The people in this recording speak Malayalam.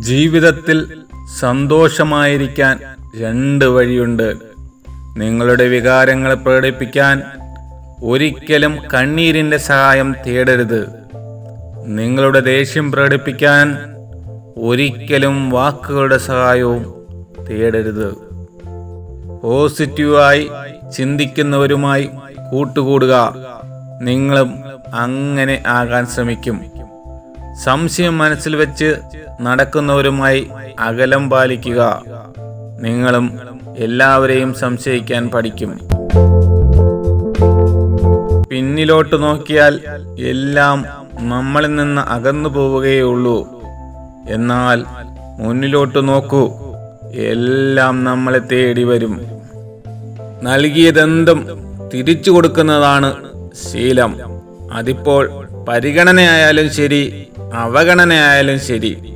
ജീവിതത്തിൽ സന്തോഷമായിരിക്കാൻ രണ്ട് വഴിയുണ്ട് നിങ്ങളുടെ വികാരങ്ങളെ പ്രകടിപ്പിക്കാൻ ഒരിക്കലും കണ്ണീരിൻ്റെ സഹായം തേടരുത് നിങ്ങളുടെ ദേഷ്യം പ്രകടിപ്പിക്കാൻ ഒരിക്കലും വാക്കുകളുടെ സഹായവും തേടരുത് പോസിറ്റീവായി ചിന്തിക്കുന്നവരുമായി കൂട്ടുകൂടുക നിങ്ങളും അങ്ങനെ ആകാൻ ശ്രമിക്കും സംശയം മനസ്സിൽ വെച്ച് നടക്കുന്നവരുമായി അകലം പാലിക്കുക നിങ്ങളും എല്ലാവരെയും സംശയിക്കാൻ പഠിക്കും പിന്നിലോട്ട് നോക്കിയാൽ എല്ലാം നമ്മളിൽ നിന്ന് അകന്നു പോവുകയുള്ളൂ എന്നാൽ മുന്നിലോട്ട് നോക്കൂ എല്ലാം നമ്മളെ തേടി വരും നൽകിയതെന്തും തിരിച്ചു കൊടുക്കുന്നതാണ് ശീലം അതിപ്പോൾ പരിഗണനയായാലും ശരി അവഗണനയായാലും ശരി